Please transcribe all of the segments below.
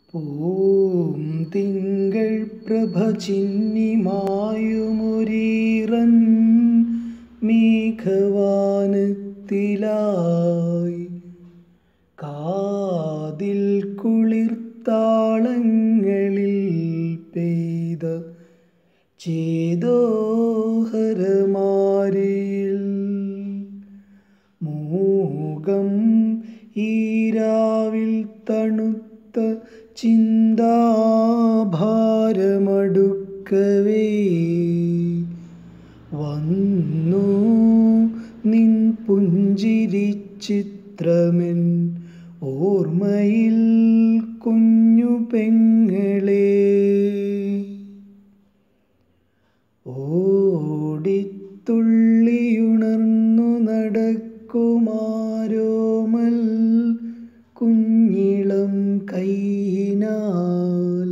പൂം തിങ്കൾ പ്രഭ ചിന്നിമായുമൊരീറൻ മേഘവാനത്തിലായി കാതിൽ കുളിർത്താളങ്ങളിൽ പെയ്ത ചേതോഹരമാരിൽ മൂകം ഈരാവിൽ തണുത്ത ചിന്താഭാരമടുക്കവേ വന്നു നിൻ പുഞ്ചിരി ചിത്രമെൻ ഓർമ്മയിൽ കുഞ്ഞു പെങ്ങളെ ഓടിത്തുള്ളിയുണർന്നു നടക്കുമാരോമൽ കുഞ്ഞിളം കൈനാൽ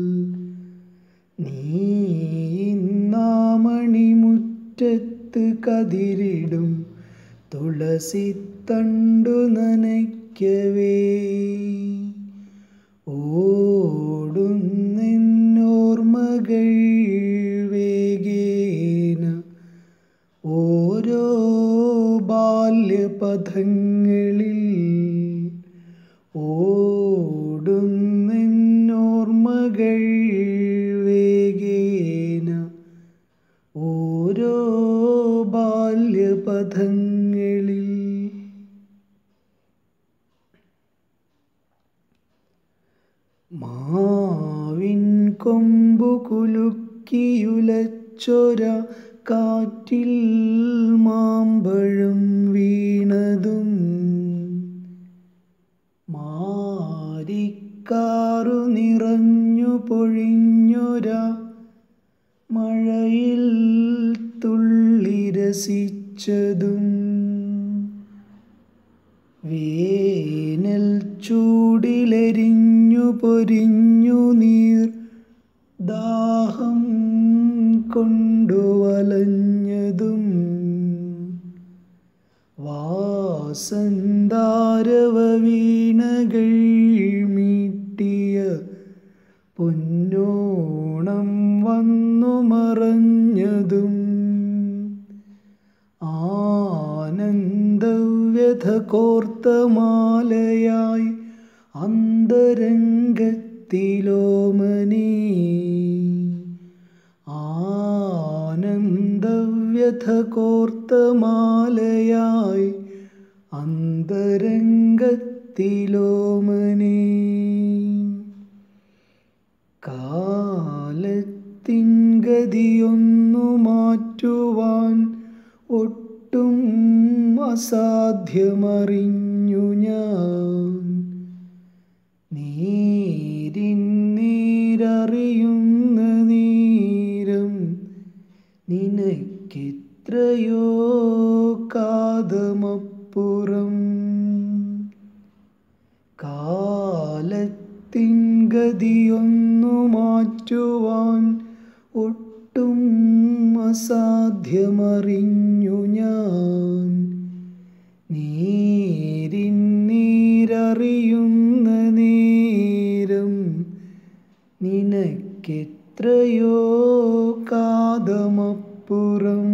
നീന്നാമണിമുറ്റത്ത് കതിരിടും തുളസിത്തണ്ടു നനയ്ക്കവേ ഓടുന്നെന്നോർമ്മകൾ വേഗേന ഓരോ ബാല്യപഥങ്ങളിൽ ഓടുന്നെന്നോർമ്മകൾ വേഗേന ഓരോ ബാല്യപഥങ്ങളിൽ മാവിൻ കൊമ്പു കുലുക്കിയുലച്ചൊര കാറ്റിൽ മാമ്പഴം വീണതും മാരിക്കാറു നിറഞ്ഞു പൊഴിഞ്ഞൊര മഴയിൽ തുള്ളി രസിച്ചതും വേനൽ ചൂടിലെരിഞ്ഞു പൊരിഞ്ഞു നീർ ദാഹം കൊണ്ടു വലഞ്ഞതും വാസന്താരവ വീണകൾ മീട്ടിയ പൊന്നോണം വന്നു മറഞ്ഞതും ആനന്ദവ്യഥ കോർത്ത മാലയായി അന്തരംഗത്തിലോമനീ ആനന്ദവ്യഥ കോർത്ത മാലയായി അന്തരംഗത്തിലോമനീ കാലത്തിൻ ഗതിയൊന്നു മാറ്റുവാൻ ഒട്ടും അസാധ്യമറിഞ്ഞു ഞാൻ നീരിൻ നീരറിയുന്ന നീരം നിനക്കെത്രയോ കാതമപ്പുറം കാലത്തിൻ ഗതിയൊന്നു മാറ്റുവാൻ ഒട്ടും അസാധ്യമറിഞ്ഞു ഞാൻ നീരിൻ നീരറിയുന്ന നേരം നിനക്കെത്രയോ കാതമപ്പുറം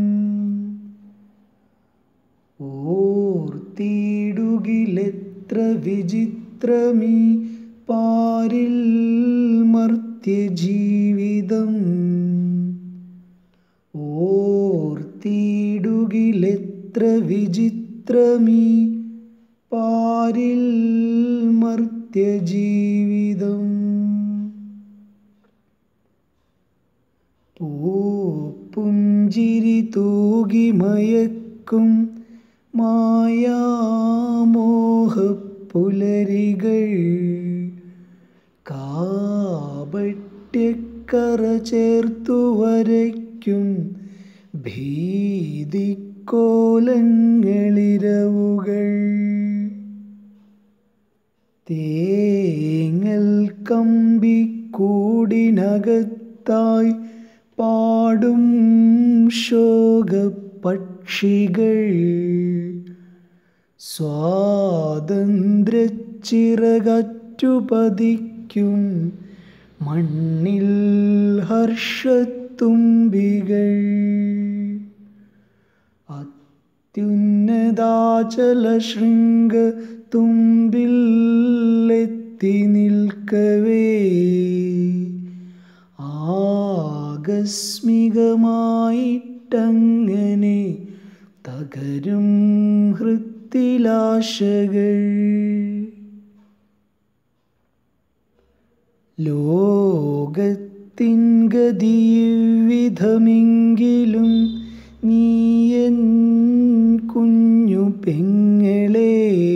ഓർത്തിടുകിലെത്ര വിചിത്രമീ പാരിൽ മർത്യജീവിതം ഓർത്തിടുകിലെത്ര വിചിത്രമീ പാരിൽ മർത്യജീവിതം പൂപ്പുഞ്ചിരി തൂകി മയക്കും മായാമോഹപ്പുലരികൾ കാപട്യക്കറ ചേർത്തു വരയ്ക്കും ഭീതിക്കോലങ്ങളിരവുകൾ തേങ്ങൽ കമ്പിക്കൂടിനകത്തായി പാടും ശോകപക്ഷികൾ സ്വാതന്ത്ര്യച്ചിറകറ്റുപതിക്കും പാടിക്കും മണ്ണിൽ ഹർഷത്തുമ്പികൾ അത്യുന്നതാചല ശൃംഗ തുമ്പിൽ എത്തി നിൽക്കവേ ആകസ്മികമായിട്ടങ്ങനെ തകരും ഹൃത്തിലാശകൾ ലോകത്തിൻ ഗതിവിധമെങ്കിലും നീയൻ കുഞ്ഞു പെങ്ങളെ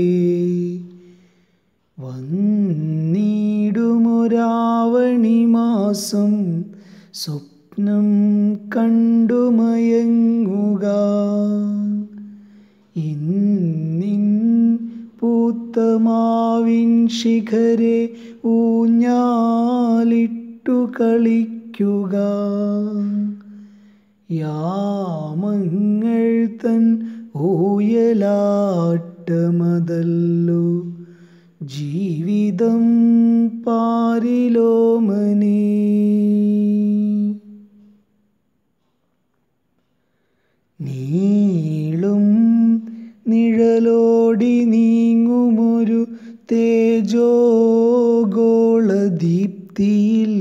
വന്നിടുമൊരാവണി മാസം സ്വപ്നം കണ്ടുമയങ്ങുക ഇന്നിൻ പൂത്തമാവിൻ ശിഖരെ ഊഞ്ഞാലിട്ടു കളിക്കുക യാമങ്ങൾ തൻ ഊയലാട്ടമതല്ലോ ജീവിതം പാരിലോമനീ നീളും നിഴലോടി നീങ്ങുമൊരു തേജോഗോളദീപ്തിയിൽ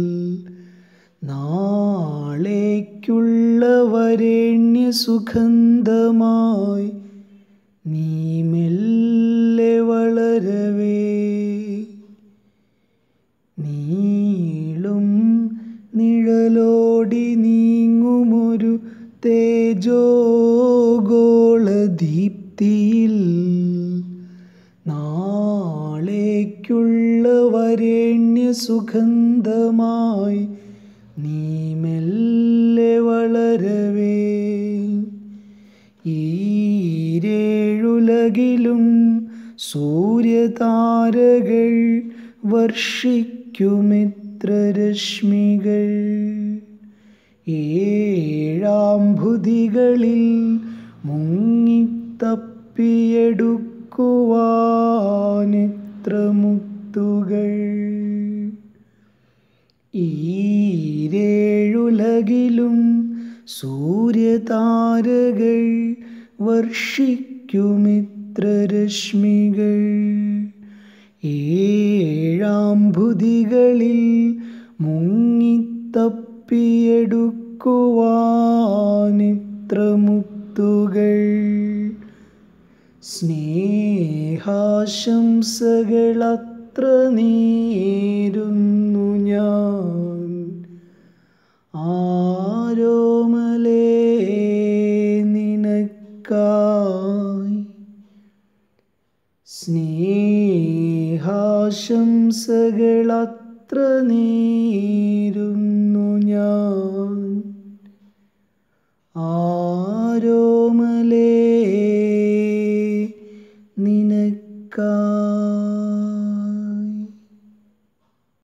നാളേക്കുള്ള വരേണ്യ സുഗന്ധമായി നീ മെല്ലെ വളരവേ നീളും നിഴലോടി നീങ്ങുമൊരു തേജോഗോളദീപ്തിയിൽ നാളേക്കുള്ള വരേണ്യ സുഗന്ധമായി നീ മെല്ലെ വളരവേ ഈരേഴുലകിലും സൂര്യതാരകൾ വർഷിക്കുമിത്ര രശ്മികൾ ഏഴാംഭുതികളിൽ മുങ്ങിത്തപ്പിയെടുക്കുവാനെത്ര മുത്തുകൾ ഈരേഴുലകിലും സൂര്യതാരകൾ വർഷിക്കുമിത്ര രശ്മികൾ ഏഴാംഭുതികളിൽ മുങ്ങിത്തപ്പിയെടുക്കുവാനിത്ര മുത്തുകൾ സ്നേഹാശംസകളത്ര നേരുന്നു ഞാൻ ആരോമലേ നിനക്കായി സ്നേഹാശംസകളത്ര നേരുന്നു ഞാൻ ആരോ